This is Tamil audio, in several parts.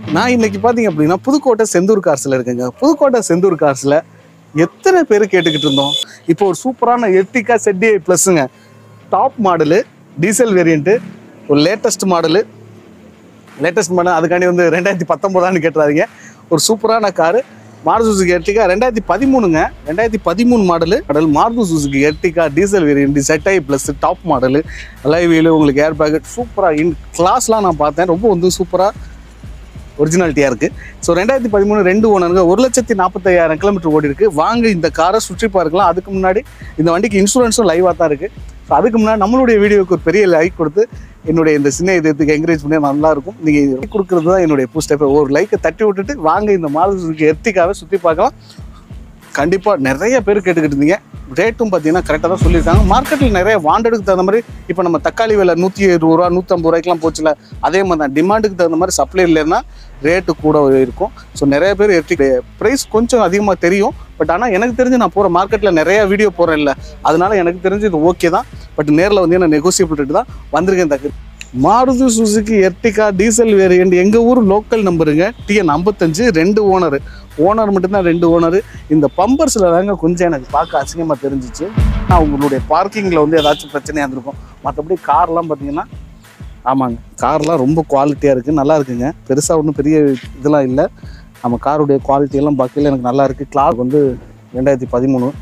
நான் இன்னைக்கு பார்த்தீங்க அப்படின்னா புதுக்கோட்டை செந்தூர் கார்ஸில் இருக்குங்க புதுக்கோட்டை செந்தூர் கார்ஸில் எத்தனை பேர் கேட்டுக்கிட்டு இருந்தோம் இப்போ ஒரு சூப்பரான எர்டிகா செட்டிஐ ப்ளஸ்ஸுங்க டாப் மாடலு டீசல் வேரியண்ட்டு ஒரு லேட்டஸ்ட் மாடலு லேட்டஸ்ட் மாடல் அதுக்காண்டி வந்து ரெண்டாயிரத்தி பத்தொம்போதான்னு கேட்டுறாதீங்க ஒரு சூப்பரான காரு மாருதி சுசுகி எர்டிகா ரெண்டாயிரத்தி பதிமூணுங்க ரெண்டாயிரத்தி பதிமூணு model model Maruti Suzuki Ertiga diesel variant ZDI plus top model alloy wheel உங்களுக்கு ஏர் பேக்கெட் சூப்பராக இன் கிளாஸ்லாம் நான் பார்த்தேன் ரொம்ப வந்து சூப்பராக ஒரிஜினாலிட்டியாக இருக்குது ஸோ ரெண்டாயிரத்தி பதிமூணு ரெண்டு ஓனருங்க ஒரு லட்சத்தி நாற்பத்தையாயிரம் கிலோமீட்டர் ஓடி இருக்கு வாங்க இந்த காரை சுற்றி பார்க்கலாம் அதுக்கு முன்னாடி இந்த வண்டிக்கு இன்சூரன்ஸும் லைவாக தான் இருக்குது ஸோ அதுக்கு முன்னாடி நம்மளுடைய வீடியோவுக்கு ஒரு பெரிய லைக் கொடுத்து என்னுடைய இந்த சின்ன இதயத்துக்கு என்கரேஜ் பண்ணி நல்லா இருக்கும் நீங்கள் லைக் கொடுக்குறது தான் என்னுடைய புஸ்டப் ஒரு லைக்கை தட்டி விட்டுட்டு வாங்க இந்த மாதத்துக்கு எர்த்திக்காவை சுற்றி பார்க்கலாம் கண்டிப்பாக நிறைய பேர் கேட்டுக்கிட்டு இருந்தீங்க ரேட்டும் பார்த்தீங்கன்னா கரெக்டாக தான் சொல்லியிருக்காங்க மார்க்கெட்டில் நிறைய வாண்டடுக்கு தகுந்த மாதிரி இப்போ நம்ம தக்காளி விலை நூற்றி இருபது ரூபா நூற்றம்பது ரூபாய்க்குலாம் போச்சுல அதே மாதிரி தான் டிமாண்டுக்கு தகுந்த மாதிரி சப்ளை இல்லைன்னா ரேட்டு கூட இருக்கும் ஸோ நிறைய பேர் எர்டிக் ப்ரைஸ் கொஞ்சம் அதிகமாக தெரியும் பட் ஆனால் எனக்கு தெரிஞ்சு நான் போகிற மார்க்கெட்டில் நிறைய வீடியோ போகிறேன் இல்லை அதனால எனக்கு தெரிஞ்சு இது ஓகே தான் பட் நேரில் வந்து என்ன நெகோசியபிள் ரேட்டு தான் வந்திருக்கேன் தக்கு Maruti Suzuki Ertiga diesel variant எங்கள் ஊர் லோக்கல் நம்பருங்க டிஎன் ஐம்பத்தஞ்சு ரெண்டு ஓனர் ஓனர் மட்டும்தான் ரெண்டு ஓனர் இந்த பம்பர்ஸில் தாங்க கொஞ்சம் எனக்கு பார்க்க அசிங்கமாக தெரிஞ்சிச்சு நான் உங்களுடைய பார்க்கிங்கில் வந்து ஏதாச்சும் பிரச்சனையாக இருந்திருக்கும் மற்றபடி கார்லாம் பார்த்தீங்கன்னா ஆமாங்க கார்லாம் ரொம்ப குவாலிட்டியாக இருக்குது நல்லா இருக்குங்க பெருசாக ஒன்றும் பெரிய இதெல்லாம் இல்லை நம்ம காருடைய குவாலிட்டி எல்லாம் பார்க்கல எனக்கு நல்லா இருக்குது கிளாக் வந்து ரெண்டாயிரத்தி பதிமூணு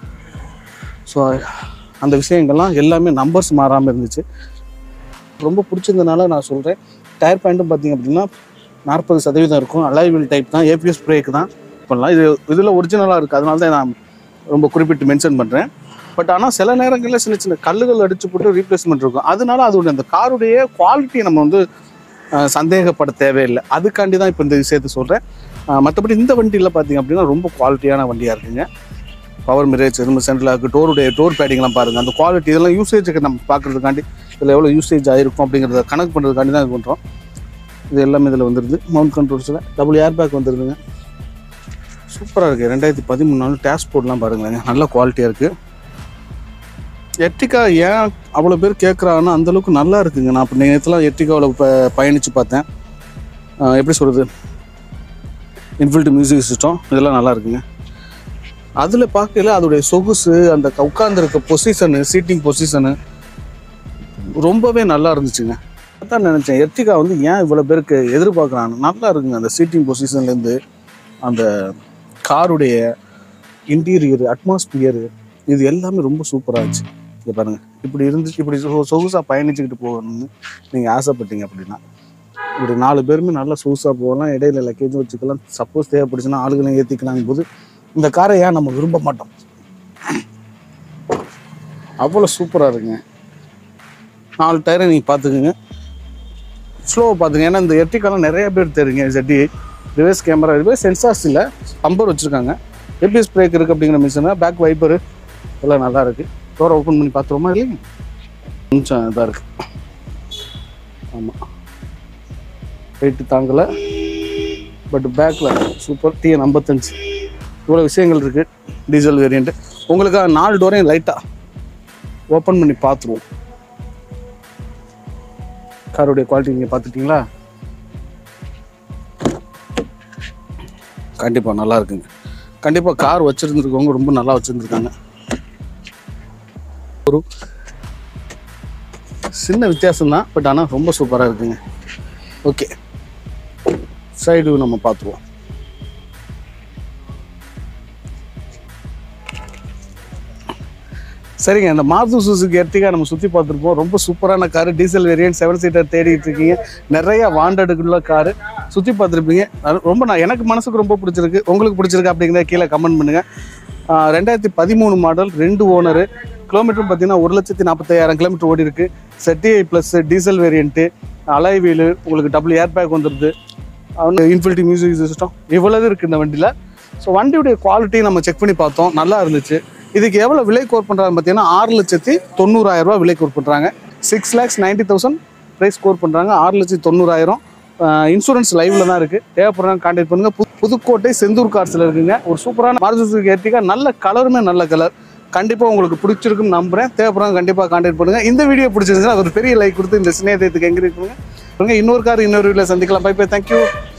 ஸோ அந்த விஷயங்கள்லாம் எல்லாமே நம்பர்ஸ் மாறாமல் இருந்துச்சு ரொம்ப பிடிச்சிருந்தனால நான் சொல்கிறேன் டயர் பாயிண்ட்டும் பார்த்தீங்க அப்படின்னா நாற்பது சதவீதம் இருக்கும் அலைவில் டைப் தான் ஏபிஎஸ் பிரேக் தான் பண்ணலாம் இது இதில் ஒரிஜினலாக இருக்குது அதனால தான் நான் ரொம்ப குறிப்பிட்டு மென்ஷன் பண்ணுறேன் பட் ஆனால் சில நேரங்களில் சின்ன சின்ன கல்லுகள் அடிச்சு போட்டு ரீப்ளேஸ்மெண்ட் இருக்கும் அதனால அதோட அந்த காருடைய குவாலிட்டியை நம்ம வந்து அஹ், சந்தேகப்பட தேவையில்லை அதுக்காண்டி தான் இப்போ இந்த விஷயத்தை சொல்கிறேன் மற்றபடி இந்த வண்டியில் பார்த்தீங்க அப்படின்னா ரொம்ப குவாலிட்டியான வண்டியாக இருக்குங்க பவர் மிரேஜ் எதுவும் சென்ட்ரலாக இருக்குது டோருடைய டோர் பேடிங்லாம் பாருங்கள் அந்த குவாலிட்டி இதெல்லாம் யூசேஜுக்கு நம்ம பார்க்குறதுக்காண்டி இதில் எவ்வளோ யூசேஜ் ஆகிருக்கும் அப்படிங்கிறத கணக்கு பண்ணுறதுக்காண்டி தான் இது பண்ணுறோம் இது எல்லாமே இதில் வந்துடுது மவுண்ட் கண்ட்ரோல்ஸில் டபுள் ஏர் பேக் வந்துடுதுங்க சூப்பராக இருக்குது ரெண்டாயிரத்தி பதிமூணு நாள் டேஷ்போர்ட்லாம் பாருங்களேங்க நல்ல குவாலிட்டியாக இருக்குது எர்டிகா ஏன் அவ்வளோ பேர் கேட்குறாங்கன்னா அந்தளவுக்கு நல்லா இருக்குங்க நான் இப்போ நேரத்தில் எர்டிகாவில் ப பயணித்து பார்த்தேன் ஆஹ் எப்படி சொல்கிறது இன்ஃபில்ட் மியூசிக் சிஸ்டம் இதெல்லாம் நல்லா இருக்குங்க அதில் பார்க்கல அதோடைய சொகுசு அந்த உட்காந்துருக்க பொசிஷனு சீட்டிங் பொசிஷனு ரொம்பவே நல்லா இருந்துச்சுங்க அதான் நினச்சேன் எர்டிகா வந்து ஏன் இவ்வளோ பேருக்கு எதிர்பார்க்குறாங்க நல்லா இருக்குங்க அந்த சீட்டிங் பொசிஷன்லேருந்து அந்த காருடைய இன்டீரியர் அட்மாஸ்பியரு இது எல்லாமே ரொம்ப சூப்பராக இருந்துச்சு இங்கே பாருங்கள் இப்படி இருந்துச்சு இப்படி சொ- சொகுசாக பயணிச்சுக்கிட்டு போகணும்னு நீங்கள் ஆசைப்பட்டீங்க அப்படின்னா இப்படி நாலு பேருமே நல்லா சொகுசாக போகலாம் இடையில லக்கேஜும் வச்சுக்கலாம் சப்போஸ் தேவைப்படுச்சுன்னா ஆளுகளையும் ஏற்றிக்கலாம் போது இந்த காரை ஏன் நம்ம விரும்ப மாட்டோம் அவ்வளோ சூப்பராக இருக்குங்க நாலு டயரை நீங்கள் பார்த்துக்குங்க ஸ்லோவை பார்த்துங்க ஏன்னா இந்த எர்டிகாலாம் நிறைய பேர் தெரியுங்க ZDI reverse camera reverse sensors இல்லை பம்பர் வச்சுருக்காங்க ஏபிஎஸ் பிரேக் இருக்குது அப்படிங்கிற மிஷினா பேக் வைப்பரு எல்லாம் நல்லா இருக்குது டோரை ஓப்பன் பண்ணி பார்த்துருவோமா இல்லைங்க கொஞ்சம் இதாக இருக்குது ஆமாம் வெயிட்டு தாங்கலை பட் பேக்கில் சூப்பர் டிஎன் ஐம்பத்தஞ்சு இவ்வளோ விஷயங்கள் இருக்குது டீசல் வேரியண்ட்டு உங்களுக்காக நாலு டோரையும் லைட்டாக ஓப்பன் பண்ணி பார்த்துருவோம் காருடைய குவாலிட்டி நீங்கள் பார்த்துட்டீங்களா கண்டிப்பாக நல்லா இருக்குங்க கண்டிப்பாக கார் வச்சுருந்துருக்கவங்க ரொம்ப நல்லா வச்சுருந்துருக்காங்க ஒரு சின்ன வித்தியாசம் தான் பட் ஆனால் ரொம்ப சூப்பராக இருக்குங்க ஓகே சைடு நம்ம பார்த்துருவோம் சரிங்க இந்த மாருதி சுசுகி எர்டிகா நம்ம சுற்றி பார்த்துருப்போம் ரொம்ப சூப்பரான car diesel variant seven seater தேடிட்டு இருக்கீங்க நிறைய வாண்டடுக்குள்ள காரு சுற்றி பார்த்துருப்பீங்க அது ரொம்ப நான் எனக்கு மனசுக்கு ரொம்ப பிடிச்சிருக்கு உங்களுக்கு பிடிச்சிருக்கு அப்படிங்கிறத கீழே கமெண்ட் பண்ணுங்கள் ரெண்டாயிரத்தி பதிமூணு மாடல் ரெண்டு ஓனரு கிலோமீட்டர் பார்த்தீங்கன்னா ஒரு லட்சத்தி நாற்பத்தையாயிரம் கிலோமீட்டர் ஓடி இருக்கு ZDI plus diesel variant alloy wheel உங்களுக்கு டபுள் ஏர் பேக் வந்துடுது இன்ஃபினிட்டி மியூசிக் சிஸ்டம் இவ்வளவு இருக்குது இந்த வண்டியில் ஸோ வண்டியுடைய குவாலிட்டி நம்ம செக் பண்ணி பார்த்தோம் நல்லா இருந்துச்சு இதுக்கு எவ்வளோ விலை கோர் பண்ணுறாங்க பார்த்தீங்கன்னா ஆறு லட்சத்தி தொண்ணூறாயிரம் ரூபாய் விலை கோர் பண்ணுறாங்க six lakhs ninety thousand price score பண்ணுறாங்க ஆறு லட்சத்தி தொண்ணூறாயிரம் இன்சூரன்ஸ் லைவ்ல தான் இருக்குது தேவைப்படுறாங்க கான்டாக்ட் பண்ணுங்கள் பு புதுக்கோட்டை செந்தூர் கார்ஸில் இருக்குங்க ஒரு சூப்பரான மாருதி சுசுகி எர்டிகா நல்ல கலருமே நல்ல கலர் கண்டிப்பாக உங்களுக்கு பிடிச்சிருக்குன்னு நம்புறேன் தேவைப்படுறாங்க கண்டிப்பாக கான்டாக்ட் பண்ணுங்கள் இந்த வீடியோ பிடிச்சிருந்துச்சுன்னா ஒரு பெரிய லைக் கொடுத்து இந்த சிநேகத்துக்கு என்கரேஜ் பண்ணுங்க இன்னொரு கார் இன்னொரு வீடியோவில் சந்திக்கலாம் பை பை தேங்க்யூ